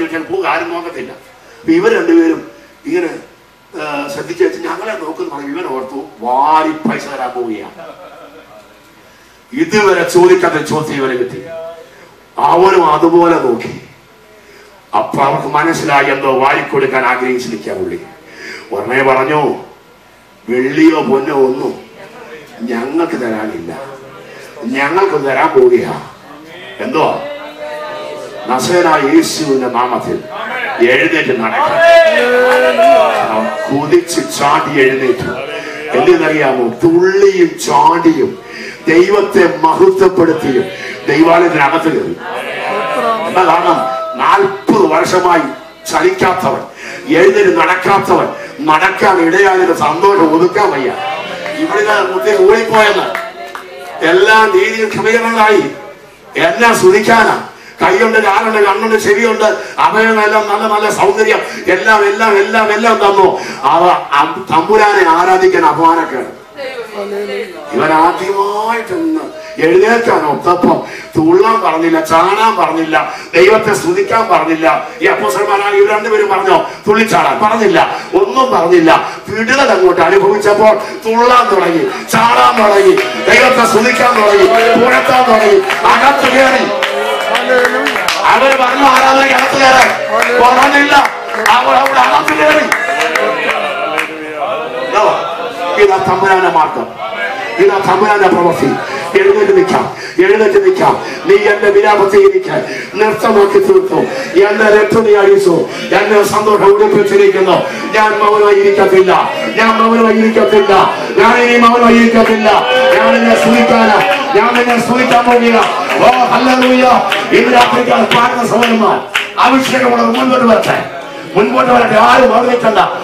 ചോദിച്ചാൽ പോകുക ആരും നോക്കത്തില്ല അപ്പൊ ഇവർ രണ്ടുപേരും ഇങ്ങനെ ആ, ശ്രദ്ധിച്ച് വെച്ച് ഞങ്ങളെ നോക്കുന്ന പറഞ്ഞു ഇവൻ ഓർത്തു വാരി പൈസ തരാൻ പോവുകയാണ് ഇതുവരെ ചോദിക്കാത്ത ചോദ്യം ഇവരെ കിട്ടി അവനും അതുപോലെ നോക്കി അപ്പൊ അവർക്ക് മനസ്സിലായി എന്തോ വാരിക്കൊടുക്കാൻ ആഗ്രഹിച്ചു നിൽക്കാൻ പുള്ളി ഉടനെ പറഞ്ഞു വെള്ളിയോ പൊന്നോ ഒന്നും ഞങ്ങൾക്ക് തരാനില്ല ഞങ്ങൾക്ക് തരാൻ പോവുകയാ എന്തോ നസേന യേശുവിന്റെ നാമത്തിൽ എഴുന്നേറ്റ് നടക്കണം അവൻ കുതിച്ച് ചാടി എഴുന്നേറ്റു എന്തെന്നറിയാമോ തുള്ളിയും ചാടിയും ദൈവത്തെ മഹത്വപ്പെടുത്തിയും ദൈവാലയത്തിനകത്ത് കയറി എന്താ കാരണം നാൽപ്പത് വർഷമായി ചലിക്കാത്തവൻ എഴുന്നേറ്റ് നടക്കാത്തവൻ നടക്കാൻ ഇടയായതിന്റെ സന്തോഷം ഒതുക്കാൻ വയ്യ ഇവിടെ മുത്തേ ഓടിപ്പോയെന്ന് എല്ലാം രീതിയിൽ ക്രമീകരണങ്ങളായി എല്ലാം സ്തുതിക്കാനാ കൈയുണ്ട് കാലുണ്ട് കണ്ണുണ്ട് ചെവിയുണ്ട് അവയവമെല്ലാം നല്ല നല്ല സൗന്ദര്യം എല്ലാം എല്ലാം എല്ലാം എല്ലാം തന്നു അവ അം- തമ്പുരാനെ ആരാധിക്കാൻ അപമാനക്കേട് ഇവൻ ആദ്യമായിട്ടൊന്ന് എഴുന്നേൽക്കാൻ ഒത്തപ്പം തുള്ളാൻ പറഞ്ഞില്ല ചാടാൻ പറഞ്ഞില്ല ദൈവത്തെ സ്തുതിക്കാൻ പറഞ്ഞില്ല ഈ അപ്പോസന്മാരായ ഇവർ രണ്ടുപേരും പറഞ്ഞോ തുള്ളിച്ചാടാൻ പറഞ്ഞില്ല ഒന്നും പറഞ്ഞില്ല വിടുതൽ അങ്ങോട്ട് അനുഭവിച്ചപ്പോൾ തുള്ളാൻ തുടങ്ങി ചാടാൻ തുടങ്ങി ദൈവത്തെ സ്തുതിക്കാൻ തുടങ്ങി പുഴത്താൻ തുടങ്ങി അകത്ത് കയറി അവര് പറഞ്ഞു ആരാധനയ്ക്ക് അകത്ത് കയറാൻ പറഞ്ഞില്ല അവർ അവിടെ അകത്ത് കയറി ഇതോ, ഇതാ തമ്പുരാന്റെ മാർഗം ഇതാ തമ്പുരാന്റെ പ്രവൃത്തി എഴുന്നേറ്റ് നിൽക്കാം എഴുന്നേറ്റ് നിൽക്കാം നീ എന്റെ വിലാപത്തെ എനിക്ക് നൃത്തമാക്കി തീർത്തു എന്റെ രക്തം നീ അഴിച്ചു എന്നെ സന്തോഷം ഉടുപ്പിച്ചിരിക്കുന്നു ഞാൻ മൗനമായി ഇരിക്കത്തില്ല ഞാൻ മൗനമായി ഇരിക്കത്തില്ല ഞാൻ ഇനി മൗനമായി ഇരിക്കത്തില്ല ഞാൻ എന്നെ സ്തുതിക്കാനാ ഞാൻ എന്നെ സ്തുതിക്കാൻ പോകുക ഓ ഹല്ലേലൂയ ഇന്ന് രാത്രിക്കാൽ പാടുന്ന സഹോദരന്മാർ അഭിഷേകമുള്ളത് മുൻപോട്ട് വരട്ടെ മുൻപോട്ട് വരട്ടെ ആരും മറന്നിട്ടല്ല